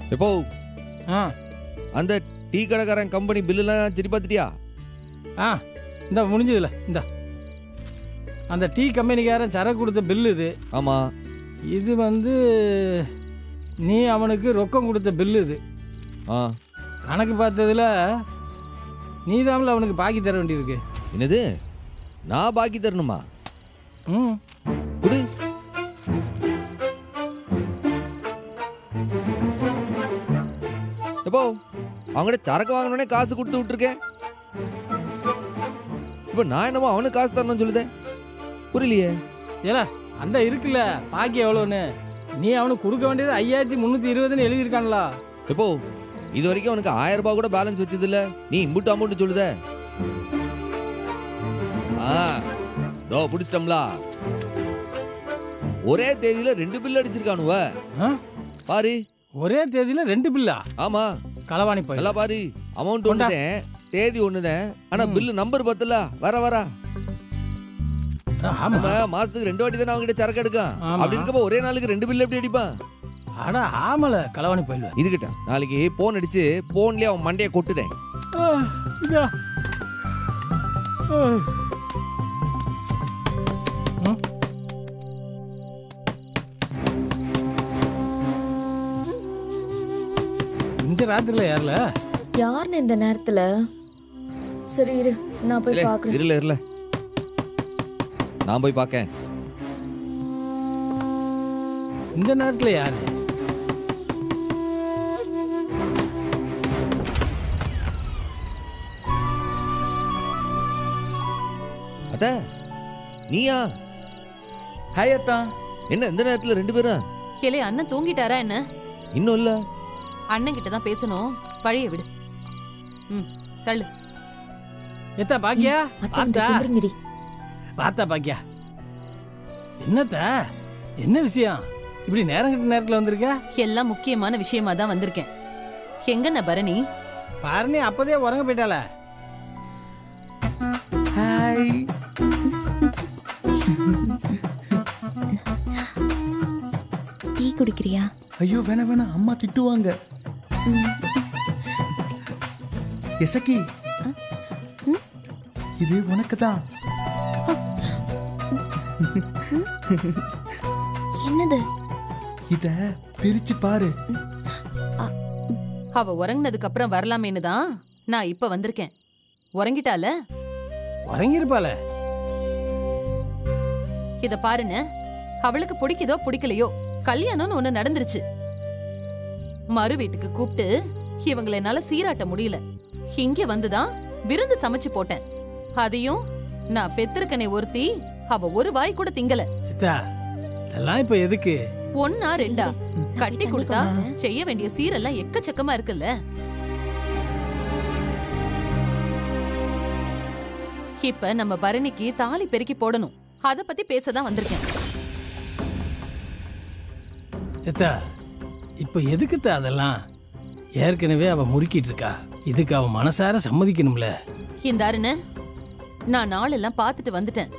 எப்போ ஆ அந்த டீ கடைக்காரன் கம்பெனி பில்லுலாம் சரி பார்த்துட்டியா ஆ இந்த முடிஞ்சதுல இந்த அந்த டீ கம்பெனிக்காரன் சரக்கு கொடுத்த பில்லு இது ஆமா இது வந்து நீ அவனுக்கு ரொக்கம் கொடுத்த பில்லு இது ஆ கணக்கு பார்த்ததுல நீ அவனுக்கு பாக்கி தர வேண்டியிருக்கு என்னது நான் பாக்கி தரணுமா ம் குடு எப்போ அவங்ககிட்ட சரக்கு வாங்கணுனே காசு கொடுத்து விட்டுருக்கேன் இப்போ நான் என்னமோ அவனுக்கு காசு தரணும்னு சொல்லுதேன் புரியலையே ஏல அந்த இருக்குல்ல பாக்கி எவ்வளோன்னு நீ அவனுக்கு கொடுக்க வேண்டியது ஐயாயிரத்தி முந்நூற்றி இருபதுன்னு எழுதியிருக்கான்ல எப்போ இது வரைக்கும் அவனுக்கு ஆயிரம் ரூபாய் கூட பேலன்ஸ் வச்சது இல்ல நீ இம்புட்டு அமௌண்ட் சொல்லுத ஆ தோ பிடிச்சிட்டோம்ல ஒரே தேதியில ரெண்டு பில் அடிச்சிருக்கானுவ ஆ? பாரு ஒரே தேதியில ரெண்டு பில்லா ஆமா களவாணி போய் நல்லா பாரு அமௌண்ட் கொண்டா. ஒண்ணுதேன் தேதி ஒண்ணுதேன் ஆனா ம். பில்லு நம்பர் பத்தல வர வர ஆமா நம்ம மாசத்துக்கு ரெண்டு வாட்டி தானே அவங்ககிட்ட சரக்கு எடுக்கான் ஆமா. அப்படி இருக்கப்ப ஒரே நாளுக்கு ரெண்டு பில் எப்படி அடிப்பான் அட ஆமல களவாணி போயிடுவேன் இதுகிட்ட நாளைக்கு போன் அடிச்சு போன்லயே அவன் மண்டைய கொட்டுதேன் இதா ம். இந்த ராத்திரில யாருல யாருன்னு இந்த நேரத்துல சரி இரு நான் போய் இல்ல, பாக்குறேன் இருல இருல நான் போய் பார்க்கேன் இந்த நேரத்துல யாரு அத நீயா ஹாய் அத்தா என்ன இந்த நேரத்துல ரெண்டு பேரும் ஏலே அண்ணன் தூங்கிட்டாரா என்ன இன்னும் இல்ல அண்ணன் கிட்ட தான் பேசணும் பழைய விடு ம் தள்ளு எத்தா பாக்கியா அத்தை வந்து பார்த்தா கும்பிடுங்கடி. பார்த்தா பாக்கியா என்னத்த என்ன விஷயம் இப்படி நேரம் கிட்ட நேரத்துல வந்திருக்க எல்லாம் முக்கியமான விஷயமா தான் வந்திருக்கேன் எங்கண்ண பரணி பாருனே அப்பதே உறங்க போயிட்டால ஹாய் டீ குடிக்கிறியா ஐயோ வேணாம் வேணாம் அம்மா திட்டுவாங்க எசக்கி இது உனக்கு தான் என்னது இத பிரிச்சு பாரு அவ உறங்குனதுக்கு அப்புறம் வரலாமேன்னு தான் நான் இப்ப வந்திருக்கேன் உறங்கிட்டால உறங்கிருப்பால இத பாருங்க அவளுக்கு பிடிக்குதோ பிடிக்கலையோ கல்யாணம்னு ஒண்ணு நடந்துருச்சு மறு வீட்டுக்கு கூப்பிட்டு இவங்களை என்னால சீராட்ட முடியல இங்க வந்துதான் விருந்து சமைச்சு போட்டேன் அதையும் நான் பெத்திருக்கனே ஒருத்தி அவ ஒரு வாய் கூட திங்கல எத்தா இதெல்லாம் இப்ப எதுக்கு ஒன்னா ரெண்டா நான் கட்டி போய் கொடுத்தா தண்ணி கொண்டு வரேன். செய்ய வேண்டிய சீரெல்லாம் எக்கச்சக்கமா இருக்குல்ல இப்ப நம்ம பரணிக்கு தாலி பெருக்கி போடணும் அத பத்தி பேசதான் வந்திருக்கேன் எத்தா இப்ப எதுக்குத்தா அதெல்லாம் ஏற்கனவே அவ முறுக்கிட்டு இருக்கா இதுக்கு அவ மனசார சம்மதிக்கணும்ல இந்த அருணு நான் நாளெல்லாம் பார்த்துட்டு வந்துட்டேன்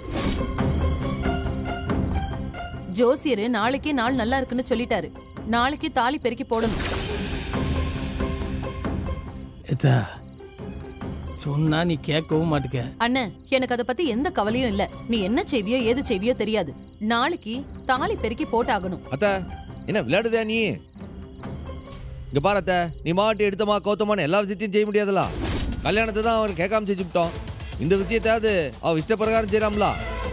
ஜோசியரு நாளைக்கே நாள் நல்லா இருக்குன்னு சொல்லிட்டாரு நாளைக்கு தாலி பெருக்கி போடணும் எத்தா சொன்னா நீ கேட்கவும் மாட்டுக்க அண்ணன் எனக்கு அத பத்தி எந்த கவலையும் இல்ல நீ என்ன செய்வியோ ஏது செய்வியோ தெரியாது நாளைக்கு தாலி பெருக்கி போட்டாகணும் அத்த என்ன விளையாடுதா நீ இங்க பாரு அத்த நீ மாட்டு எடுத்தமா கௌத்தமான எல்லா விஷயத்தையும் செய்ய முடியாதுல கல்யாணத்தை தான் அவன் கேட்காம செஞ்சுட்டோம் இந்த விஷயத்தாவது அவ இஷ்ட பிரகாரம் செய்யறாம்ல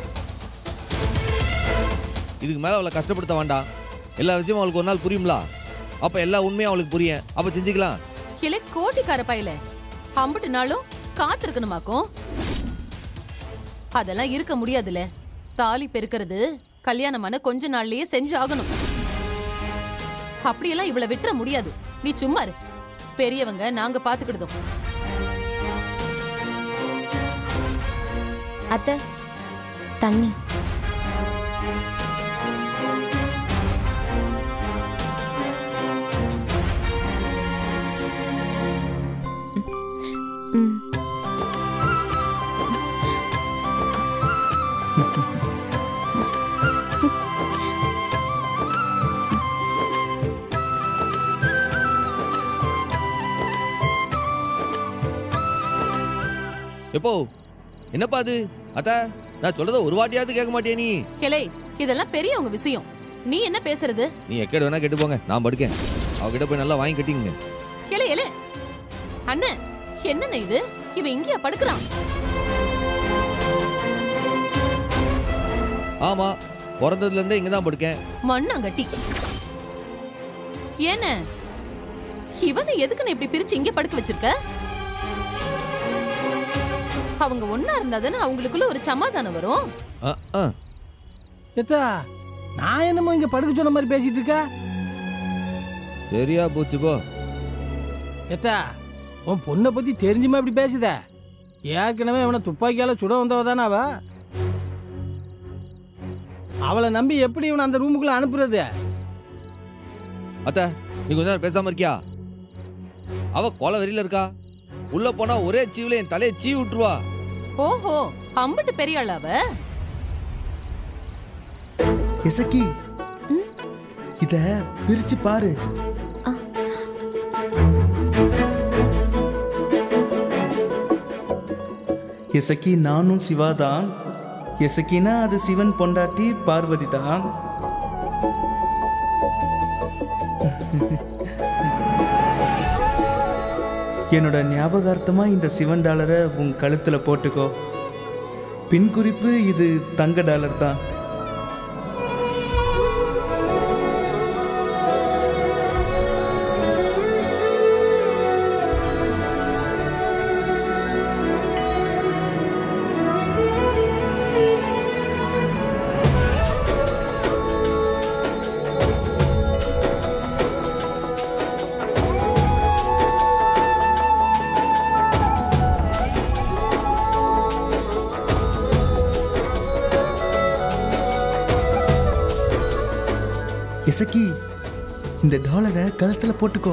இதுக்கு மேல அவளை கஷ்டப்படுத்த வேண்டாம் எல்லா விஷயமும் அவளுக்கு ஒரு நாள் புரியும்ல அப்ப எல்லா உண்மையும் அவளுக்கு புரியும் அப்ப செஞ்சுக்கலாம் இல்ல கோட்டிக்கார பையல அம்புட்டு நாளும் காத்திருக்கணுமாக்கும் அதெல்லாம் இருக்க முடியாதுல தாலி பெருக்கிறது கல்யாணமான கொஞ்ச நாள்லயே செஞ்சு ஆகணும் அப்படியெல்லாம் இவளை விட்டுற முடியாது நீ சும்மா இரு பெரியவங்க நாங்க பாத்துக்கிடுதோம் அத்தை தண்ணி ம் எப்போ என்னப்பா அது அத்த நான் சொல்றத ஒரு வாட்டியாவது கேட்க மாட்டியா நீ ஹெலே இதெல்லாம் பெரியவங்க விஷயம் நீ என்ன பேசுறது நீ எக்கேடு வேணா கேட்டு போங்க நான் படுக்கேன் அவகிட்ட போய் நல்லா வாங்கி கட்டிங்க ஹெலே ஹெலே அண்ணன் என்னண்ணே இது இவன் இங்கேயா படுக்கிறான் ஆமா பிறந்ததுல இருந்தே இங்க தான் படுக்கேன் மண்ணாங்கட்டி ஏன இவனை எதுக்குன்னு இப்படி பிரிச்சு இங்க படுக்க வச்சிருக்க அவங்க ஒன்னா இருந்தா தானே அவங்களுக்குள்ள ஒரு சமாதானம் வரும் அ, அ. எத்தா நான் என்னமோ இங்க படுக்க சொன்ன மாதிரி பேசிட்டு இருக்க சரியா போச்சு போ எத்தா உன் பொண்ணை பத்தி தெரிஞ்சுமா இப்படி பேசுத ஏற்கனவே அவனை துப்பாக்கியால சுட வந்தவ தானே அவ அவளை நம்பி எப்படி இவனை அந்த ரூமுக்குள்ள அனுப்புறது அத்த நீ கொஞ்ச நேரம் பேசாம இருக்கியா அவ கொலை வெறியில இருக்கா உள்ள போனா ஒரே சீவுல என் தலையை சீ விட்டுருவா ஓஹோ அம்பிட்டு பெரிய ஆளா அவ எசக்கி இத பிரிச்சு பாரு எசக்கி நானும் சிவா தான் எசக்கினா அது சிவன் பொண்டாட்டி பார்வதி தான் என்னோட ஞாபகார்த்தமா இந்த சிவன் டாலரை உன் கழுத்துல போட்டுக்கோ பின் குறிப்பு இது தங்க டாலர் தான் இசக்கி இந்த டாலரை கழுத்துல போட்டுக்கோ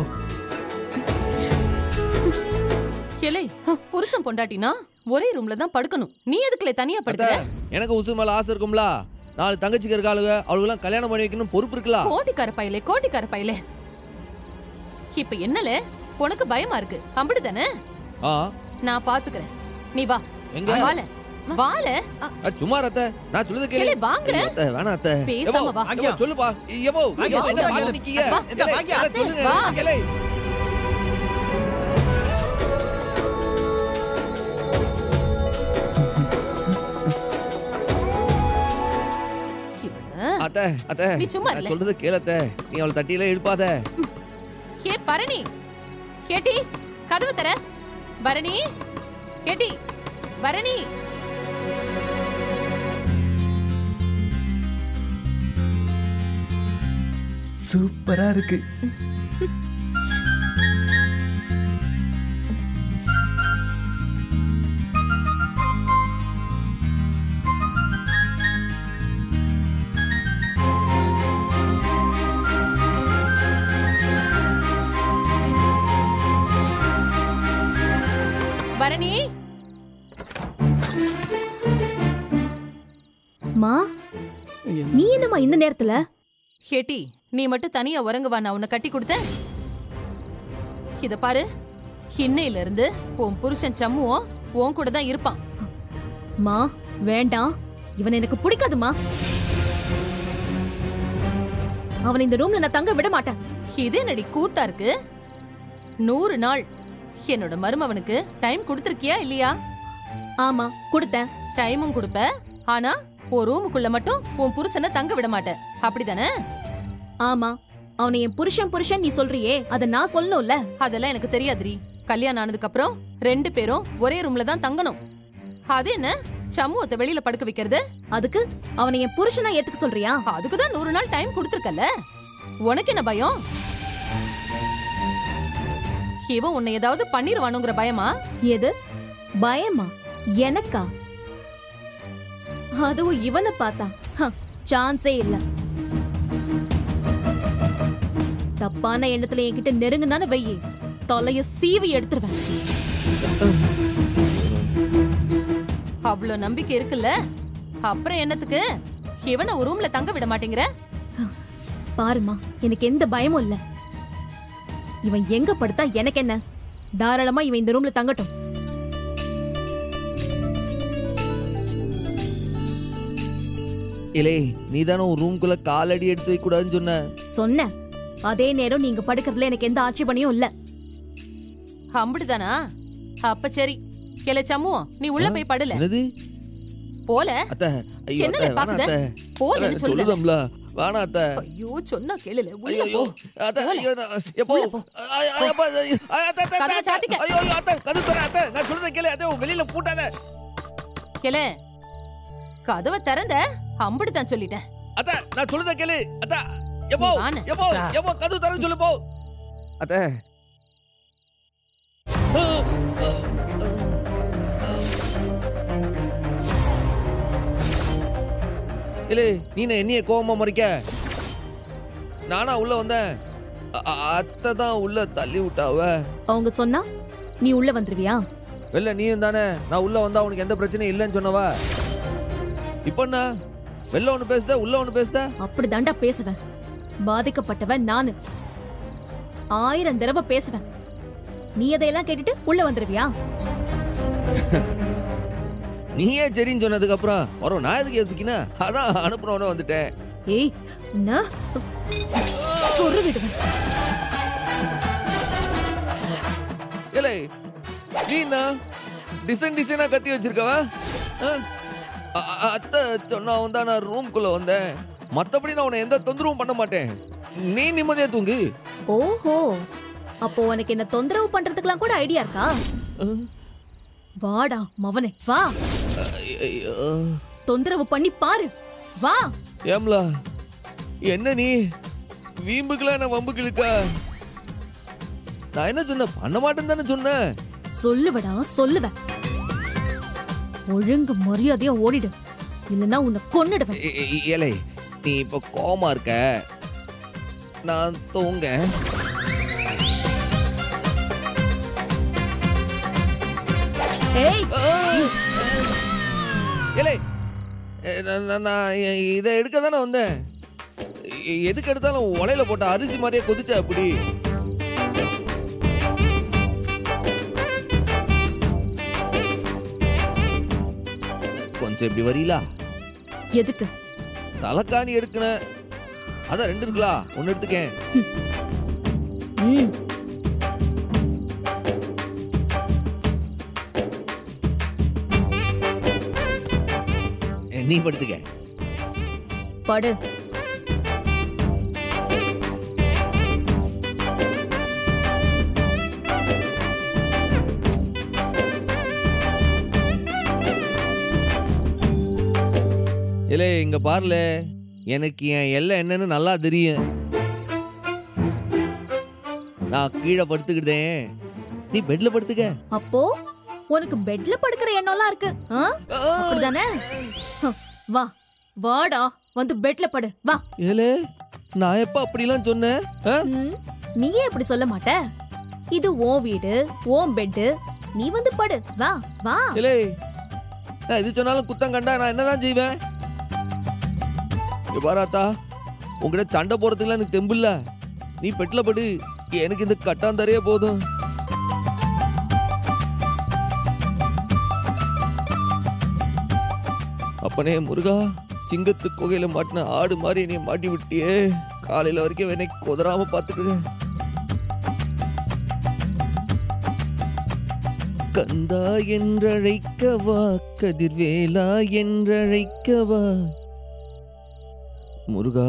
ஹெலே புருஷன் பொண்டாட்டினா ஒரே ரூம்ல தான் படுக்கணும் நீ எதுக்குல தனியா அத்த படுக்கிற எனக்கு உசு மேல ஆசை இருக்கும்ல நாலு தங்கச்சிக்கு இருக்காளுங்க அவளுக்கெல்லாம் கல்யாணம் பண்ணி வைக்கணும் பொறுப்பு இருக்கலாம் கோட்டிக்கார பயலே கோட்டிக்கார பயலே இப்ப என்னல உனக்கு பயமா இருக்கு அப்படிதானே ஆ நான் பாத்துக்கிறேன் நீ வா எங்க வால வால அ, சும்மா அத்த நான் சொல்லுத கேளு ஹெலே வாங்குற ஐயோ, அத்தை, வேணாம் அத்தை பேசாம எவ்வோ, வா. எவ்வோ, சொல்லுப்பா எவ்வோ, வாங்கியா, எவ்வோ, வாங்கியா, வாங்கி வாங்கியா. நிக்கீங்க. வா, இந்த கேளு, வாங்கியா. கேளு, சொல்லுங்க, வா. கேளு. இவன அத்தை, அத்தை, நீ சும்மா நான் இல்ல. சொல்றத கேளு அத்தை. நீ அவளை தட்டியில எழுப்பாத ஹே பரணி கேட்டி கதவு தர பரணி கேட்டி பரணி சூப்பரா இருக்கு பரணி மா நீ என்னம்மா இந்த நேரத்துல ஹேட்டி நீ மட்டும் தனியா உறங்குவா நான் உன்னை கட்டி கொடுத்தேன் இத பாரு இன்னையில இருந்து உன் புருஷன் சம்முவும் உன் கூட தான் இருப்பான் மா வேண்டாம் இவன் எனக்கு பிடிக்காதுமா அவனை இந்த ரூம்ல நான் தங்க விட மாட்டேன் இது என்னடி கூத்தா இருக்கு நூறு நாள் என்னோட மருமவனுக்கு டைம் கொடுத்திருக்கியா இல்லையா ஆமா கொடுத்தேன் டைமும் கொடுப்ப ஆனா உன் ரூமுக்குள்ள மட்டும் உன் புருஷனை தங்க விட மாட்ட அப்படிதானே ஆமா அவனை என் புருஷன் புருஷன் நீ சொல்றியே அத நான் சொல்லணும்ல அதெல்லாம் எனக்கு தெரியாதுரி கல்யாணம் ஆனதுக்கு அப்புறம் ரெண்டு பேரும் ஒரே ரூம்ல தான் தங்கணும் அது என்ன சமூகத்தை வெளியில படுக்க வைக்கிறது அதுக்கு அவனை என் புருஷனா ஏத்துக்க சொல்றியா அதுக்கு தான் நூறு நாள் டைம் கொடுத்துருக்கல உனக்கு என்ன பயம் இவன் உன்னை ஏதாவது பண்ணிருவானுங்கிற பயமா எது பயமா எனக்கா அதுவும் இவனை பார்த்தா ஹ, சான்ஸே இல்ல தப்பான எண்ணத்துல என்கிட்ட நெருங்குனான்னு வெயி தொலைய சீவி எடுத்துருவேன் அவ்வளவு நம்பிக்கை இருக்குல்ல அப்புறம் என்னத்துக்கு இவனை ஒரு ரூம்ல தங்க விட மாட்டேங்கிற பாருமா எனக்கு எந்த பயமும் இல்ல இவன் எங்க படுத்தா எனக்கு என்ன தாராளமா இவன் இந்த ரூம்ல தங்கட்டும் இலே நீ தானே உன் ரூம்குள்ள காலடி எடுத்து வைக்க கூடாதுன்னு சொன்ன சொன்னேன் அதே நேரம் நீங்க படுக்கிறதுல எனக்கு எந்த ஆட்சேபனையும் இல்ல அம்பிடுதானா அப்ப சரி கிளை சம்மு நீ உள்ள போய் படல என்னது போல அத்தை ஐயோ என்னல அத்தை வேணாம் பாக்குத? அத்தை போலன்னு சொல்லுத சொல்லுதம்ல வேணாம் அத்தை ஐயோ சொன்னா கேளுல உள்ள ஐயோ போ அத்தை போல. ஐயோ நான்- எப்போ உள்ள போ. ஐ- ஐ- அப்பா, ஐயோ, ஐ, அத்தை, அத்தை, கதவை அத்தை, சாத்திக்க. ஐயோ ஐயோ அத்தை கதவு தரேன் அத்தை நான் சொல்றத கேளு அத்தை உன் வெளியில பூட்டாத கிளை கதவை திறந்த அம்பிடுதான் சொல்லிட்டேன் அத்தை நான் சொல்றத கேளு அத்தை எப்போ நீ வான்னு. எப்போ அத்தா. எப்போ கதவு தரேன்னு சொல்லு போ அத்தை இல்லே நீ என்ன என்னைய கோவமா மறிக்க நானா உள்ள வந்தேன் அ- அ- அத்தை தான் உள்ள தள்ளி விட்டாவ அவங்க சொன்னா நீ உள்ள வந்துருவியா வெளில நீயும் தானே நான் உள்ள வந்தா உனக்கு எந்த பிரச்சனையும் இல்லைன்னு சொன்னவ இப்போ என்ன வெளில ஒண்ணு பேசுத உள்ள ஒண்ணு பேசுத அப்படிதாண்டா பேசுவேன் பாதிக்கப்பட்டவன் நானு ஆயிரம் தடவை பேசுவேன் நீ அதையெல்லாம் கேட்டுட்டு உள்ள வந்துருவியா நீயே சரின்னு சொன்னதுக்கு அப்புறம் வரும் நான் எதுக்கு யோசிக்கினா அதான் அனுப்புனவன வந்துட்டேன் ஏய் உன்ன சொரு விடுவேன் ஏலே நீ என்ன டிசைன் டிசைனா கத்தி வச்சிருக்கவ ஆ? அ- அ- அத்தை சொன்னா தான் நான் ரூம்குள்ள வந்தேன் மத்தபடி நான் உன்னை எந்த தொந்தரவும் பண்ண மாட்டேன் நீ நிம்மதியா தூங்கு ஓஹோ அப்போ உனக்கு என்ன தொந்தரவு பண்றதுக்கெல்லாம் கூட ஐடியா இருக்கா ஆ? வாடா மவனே வா ஐயோ. தொந்தரவு பண்ணி பாரு வா ஏம்லா என்ன நீ வீம்புக்குலாம் என்ன வம்புக்கு இழுக்க நான் என்ன சொன்னேன் பண்ண மாட்டேன்னு தானே சொன்னேன் சொல்லுவடா சொல்லுவேன் ஒழுங்கு மரியாதையா ஓடிடு இல்லைன்னா உன்னை கொன்னுடுவேன் ஏ- ஏ- ஏலே நீ இப்ப கோமா இருக்க நான் தூங்க ஏய் ஏலே ஏ, நான் நான்- நான் இ- இதை எடுக்க தானே வந்தேன் எ- எதுக்கு எடுத்தாலும் உலையில போட்ட அரிசி மாதிரியே கொதிச்ச அப்படி கொஞ்சம் இப்படி வரீங்களா எதுக்கு தலைக்காணி எடுக்கணும் அதான் ரெண்டு இருக்குலா ஒன்னு எடுத்துக்கேன் ம் ஏ, நீ படுத்துக்க படு இல்லே இங்க பாருல எனக்கு என் எல்லை என்னன்னு நல்லா தெரியும் நான் கீழே படுத்துக்கிட்டேன் நீ பெட்ல படுத்துக்க அப்போ உனக்கு பெட்ல படுக்கிற எண்ணம்லாம் இருக்கு ஆ? அப்படிதானே ஹம், வா வாடா வந்து பெட்ல படு வா ஏலே நான் எப்ப அப்படிலாம் சொன்னேன் ஆ? ம், நீயே இப்படி சொல்ல மாட்ட இது உன் வீடு உன் பெட்டு நீ வந்து படு வா வா ஏலே நான் இது சொன்னாலும் குத்தம் கண்டா நான் என்னதான் செய்வேன் இங்க பாராத்தா உங்ககிட்ட சண்டை போறதுக்குலாம் எனக்கு தெம்பு இல்ல நீ பெட்ல படு எனக்கு இந்த கட்டாந்தரையே போதும் அப்பனே முருகா சிங்கத்து குகையில மாட்டின ஆடு மாதிரி நீ மாட்டி விட்டியே காலையில வரைக்கும் என்னை குதறாம பாத்துக்க கந்தா என்றழைக்கவா கதிர்வேலா என்றழைக்கவா முருகா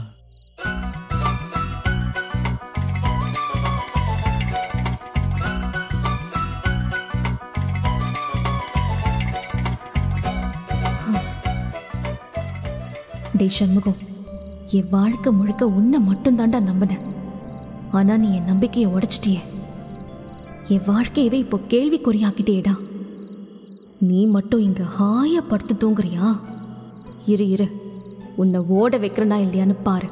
டேய் சண்முகம் என் வாழ்க்கை முழுக்க உன்னை மட்டும் தாண்டா நம்பினேன் ஆனா நீ என் நம்பிக்கையை உடைச்சிட்டியே என் வாழ்க்கையவே இப்போ கேள்விக்குறியாக்கிட்டேடா நீ மட்டும் இங்க ஹாயா படுத்து தூங்குறியா இரு இரு உன்னை ஓட வைக்கிறனா இல்லையான்னு பாரு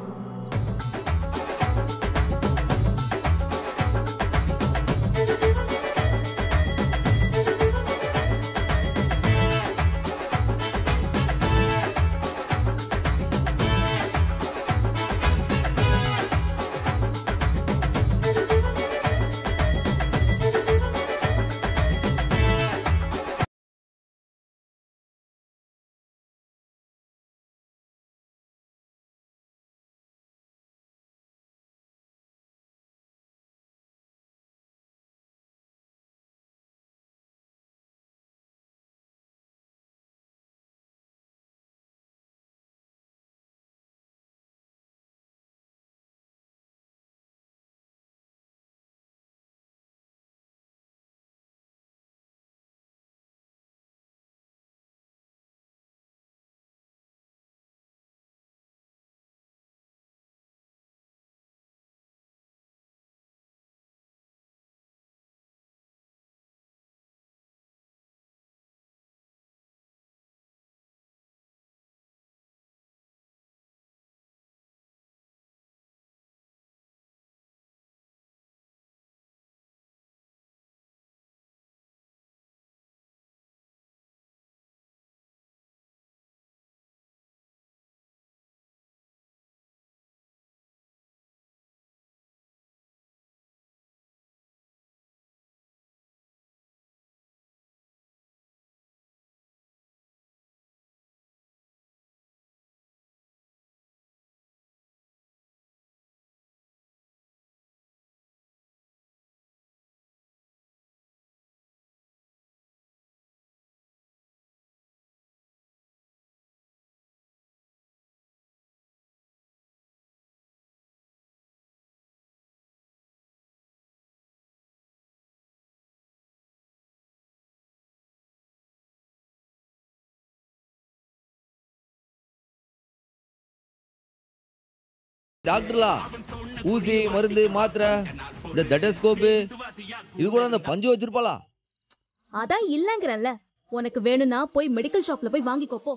டாக்டர்லா ஊசி மருந்து மாத்திரை இந்த டெட்டஸ்கோப்பு இது கூட அந்த பஞ்சு வச்சிருப்பாளா அதான் இல்லங்கறல்ல உனக்கு வேணும்னா போய் மெடிக்கல் ஷாப்ல போய் வாங்கிக்கோ போ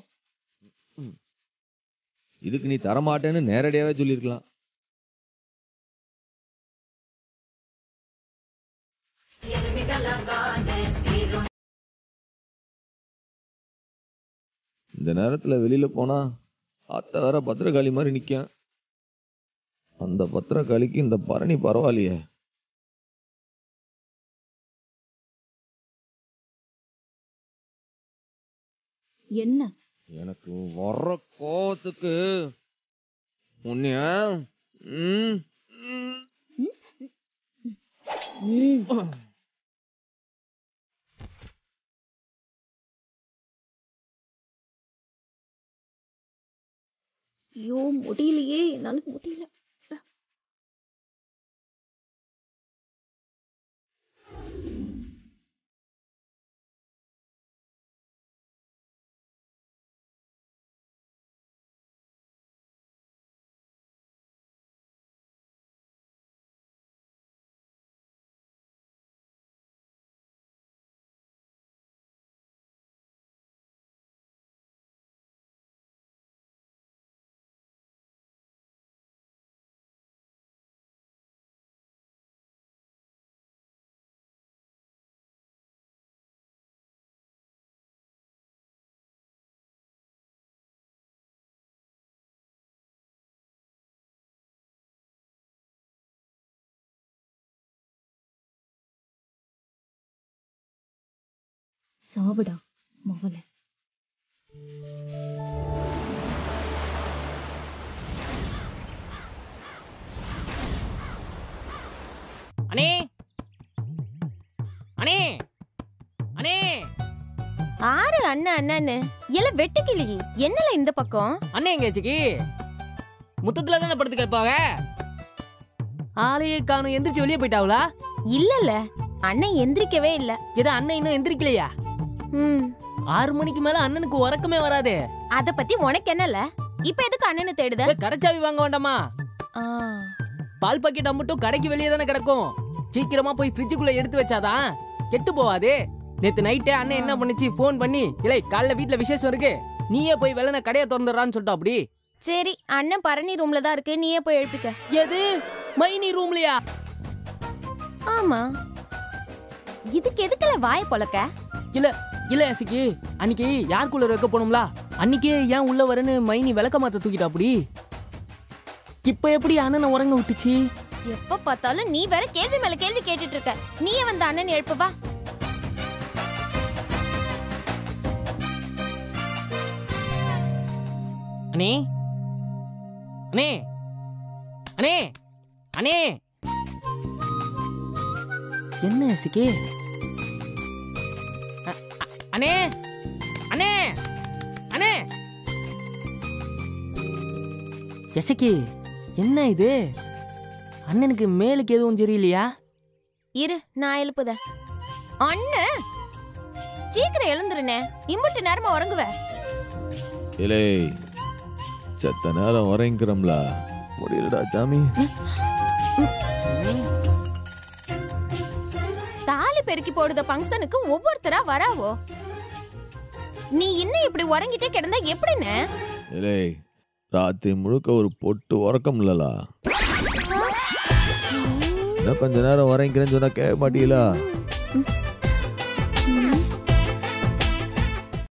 இதுக்கு நீ தரமாட்டேன்னு நேரடியாவே சொல்லியிருக்கலாம் இந்த நேரத்துல வெளியில போனா அத்தை வேற பத்திரகாளி மாதிரி நிக்கும் அந்த பத்திரகாளிக்கு இந்த பரணி பரவாயில்லையே என்ன எனக்கு வர்ற கோவத்துக்கு உன்னைய ம், ம். ஐயோ முடியலையே என்னால முடியல சாவுடா மவன அண்ணே அண்ணே அண்ணே ஆறு அண்ணன் அண்ணன்னு எல்லாம் வெட்டுக்கிளி என்னல இந்த பக்கம் அண்ணே எங்க சிக்கி முத்தத்துல தானே படுத்து கிடப்பாங்க ஆளையே காணும் எந்திரிச்சு வெளியே போயிட்டாங்களா இல்லல அண்ணன் எந்திரிக்கவே இல்ல ஏதோ அண்ணன் இன்னும் எந்திரிக்கலையா ம் ஆறு மணிக்கு மேல அண்ணனுக்கு உறக்கமே வராதே அத பத்தி உனக்கு என்னல இப்ப எதுக்கு அண்ணனை தேடுத ஏய், கடைச்சாவி வாங்க வேண்டாமா ஆ, பால் பாக்கெட் மட்டும் கடைக்கு வெளியே தானே கிடக்கும் சீக்கிரமா போய் ஃப்ரிட்ஜுக்குள்ள எடுத்து வச்சாதான் கெட்டு போவாதே நேத்து நைட்டே அண்ணன் என்ன பண்ணுச்சு ஃபோன் பண்ணி இல்லை காலைல வீட்ல விசேஷம் இருக்கு நீயே போய் வெள்ளன கடையை திறந்துடுறான்னு சொல்லிட்டா அப்படி சரி அண்ணன் பரணி ரூம்ல தான் இருக்கு நீயே போய் எழுப்பிக்க எது மைனி ரூம்லயா ஆமா இதுக்கு எதுக்குல வாய பொளக்க இல்ல இல்ல சிக்கி அன்னைக்கு யார் குள்ள வைக்க போனோம்ல அன்னைக்கே ஏன் உள்ள வரேன்னு மைனி விளக்க மாத்த தூக்கிட்டா அப்படி இப்ப எப்படி அண்ணனை உறங்க விட்டுச்சு எப்ப பார்த்தாலும் நீ வேற கேள்வி மேல கேள்வி கேட்டுட்டு இருக்க நீயே வந்து அண்ணன் எழுப்பு வா அண்ணே அண்ணே அண்ணே அண்ணே என்ன சிக்கி அ- அ- அண்ணே அண்ணே அண்ணே எசக்கி என்ன இது அண்ணனுக்கு மேலுக்கு எதுவும் சரியில்லையா இரு நான் எழுப்புத அண்ணன் சீக்கிரம் எழுந்துருனே இம்புட்டு நேரமா உறங்குவ இலே செத்த நேரம் உறங்கிக்கிறோம்ல முடியலடா சாமி தாலி பெருக்கி போடுத ஃபங்க்ஷனுக்கு ஒவ்வொருத்தரா வராவோ நீ இன்னும் இப்படி உறங்கிட்டே கிடந்தா எப்படின்னு இலே ராத்திரி முழுக்க ஒரு பொட்டு உறக்கம் இல்லலா இன்னும் கொஞ்ச நேரம் உறங்கிக்கிறேன்னு சொன்னா கேட்க மாட்டீங்களா